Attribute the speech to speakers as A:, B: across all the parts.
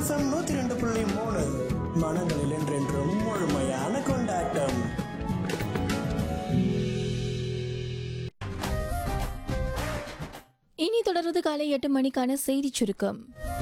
A: FM நூத்தி ரெண்டு புள்ளி மூணு மனங்களில் என்றென்றும் முழுமையான கொண்டாட்டம்
B: இனி தொடர்வது காலை எட்டு மணிக்கான செய்திச் சுருக்கம்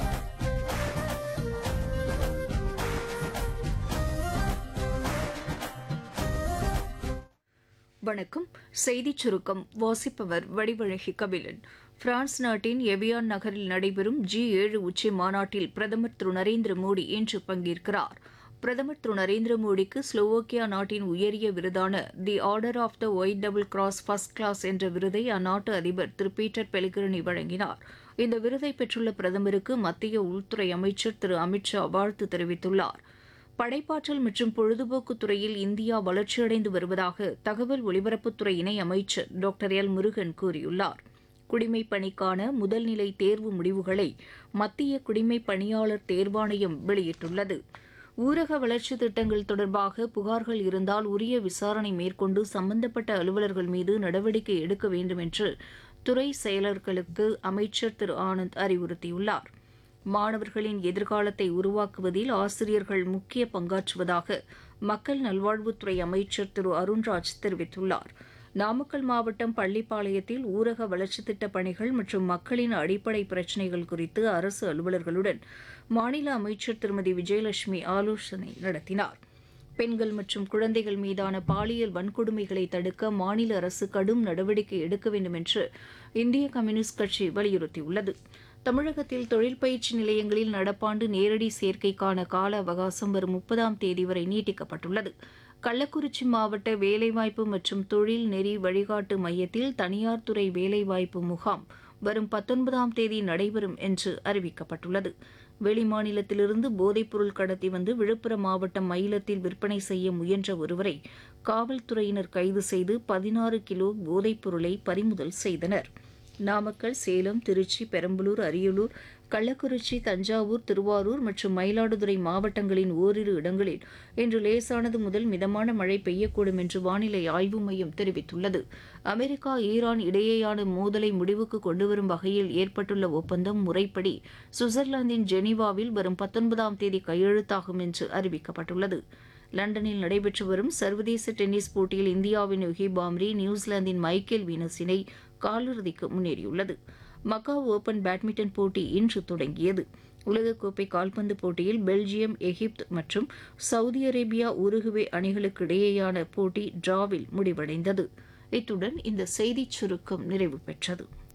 C: வணக்கம் செய்திச் சுருக்கம் வாசிப்பவர் வடிவழகி கபிலன் பிரான்ஸ் நாட்டின் எவியான் நகரில் நடைபெறும் ஜி ஏழு உச்சி மாநாட்டில் பிரதமர் திரு நரேந்திர மோடி இன்று பங்கேற்கிறார் பிரதமர் திரு நரேந்திர மோடிக்கு ஸ்லோவோக்கியா நாட்டின் உயரிய விருதான the order of the white double cross first class என்ற விருதை அந்நாட்டு அதிபர் திரு பீட்டர் பெலிகிரணி வழங்கினார் இந்த விருதை பெற்றுள்ள பிரதமருக்கு மத்திய உள்துறை அமைச்சர் திரு அமித்ஷா வாழ்த்து தெரிவித்துள்ளார் படைப்பாற்றல் மற்றும் பொழுதுபோக்கு துறையில் இந்தியா வளர்ச்சியடைந்து வருவதாக தகவல் ஒலிபரப்புத்துறை இணை அமைச்சர் டாக்டர் எல் முருகன் கூறியுள்ளார் குடிமைப் பணிக்கான முதல்நிலை தேர்வு முடிவுகளை மத்திய குடிமைப் பணியாளர் தேர்வாணையம் வெளியிட்டுள்ளது ஊரக வளர்ச்சி திட்டங்கள் தொடர்பாக புகார்கள் இருந்தால் உரிய விசாரணை மேற்கொண்டு சம்பந்தப்பட்ட அலுவலர்கள் மீது நடவடிக்கை எடுக்க வேண்டும் என்று துறை செயலர்களுக்கு அமைச்சர் திரு ஆனந்த் அறிவுறுத்தியுள்ளார் மாணவர்களின் எதிர்காலத்தை உருவாக்குவதில் ஆசிரியர்கள் முக்கிய பங்காற்றுவதாக மக்கள் நல்வாழ்வுத்துறை அமைச்சர் திரு அருண்ராஜ் தெரிவித்துள்ளார் நாமக்கல் மாவட்டம் பள்ளிப்பாளையத்தில் ஊரக வளர்ச்சித் திட்டப் பணிகள் மற்றும் மக்களின் அடிப்படை பிரச்சினைகள் குறித்து அரசு அலுவலர்களுடன் மாநில அமைச்சர் திருமதி விஜயலட்சுமி ஆலோசனை நடத்தினார் பெண்கள் மற்றும் குழந்தைகள் மீதான பாலியல் வன்கொடுமைகளை தடுக்க மாநில அரசு கடும் நடவடிக்கை எடுக்க வேண்டும் என்று இந்திய கம்யூனிஸ்ட் கட்சி வலியுறுத்தியுள்ளது தமிழகத்தில் தொழில் பயிற்சி நிலையங்களில் நடப்பாண்டு நேரடி சேர்க்கைக்கான கால அவகாசம் வரும் முப்பதாம் தேதி வரை நீட்டிக்கப்பட்டுள்ளது கள்ளக்குறிச்சி மாவட்ட வேலைவாய்ப்பு மற்றும் தொழில் நெறி வழிகாட்டு மையத்தில் தனியார் துறை வேலைவாய்ப்பு முகாம் வரும் பத்தொன்பதாம் தேதி நடைபெறும் என்று அறிவிக்கப்பட்டுள்ளது வெளிமாநிலத்திலிருந்து போதைப்பொருள் கடத்தி வந்து விழுப்புரம் மாவட்டம் மயிலத்தில் விற்பனை செய்ய முயன்ற ஒருவரை காவல்துறையினர் கைது செய்து பதினாறு கிலோ போதைப்பொருளை பறிமுதல் செய்தனர் நாமக்கல் சேலம் திருச்சி பெரம்பலூர் அரியலூர் கள்ளக்குறிச்சி தஞ்சாவூர் திருவாரூர் மற்றும் மயிலாடுதுறை மாவட்டங்களின் ஓரிரு இடங்களில் இன்று லேசானது முதல் மிதமான மழை பெய்யக்கூடும் என்று வானிலை ஆய்வு மையம் தெரிவித்துள்ளது அமெரிக்கா ஈரான் இடையேயான மோதலை முடிவுக்கு கொண்டுவரும் வகையில் ஏற்பட்டுள்ள ஒப்பந்தம் முறைப்படி சுவிட்சர்லாந்தின் ஜெனீவாவில் வரும் பத்தொன்பதாம் தேதி கையெழுத்தாகும் என்று அறிவிக்கப்பட்டுள்ளது லண்டனில் நடைபெற்று வரும் சர்வதேச டென்னிஸ் போட்டியில் இந்தியாவின் யுகி பாம்ரி நியூசிலாந்தின் மைக்கேல் வீனஸ் இணை காலிறுதிக்கு முன்னேறியுள்ளது மக்காவ் ஓபன் பேட்மிண்டன் போட்டி இன்று தொடங்கியது உலகக்கோப்பை கால்பந்து போட்டியில் பெல்ஜியம் எகிப்து மற்றும் சவுதி அரேபியா உருகுவே அணிகளுக்கு இடையேயான போட்டி டிராவில் முடிவடைந்தது இத்துடன் இந்த செய்திச் சுருக்கம் நிறைவு பெற்றது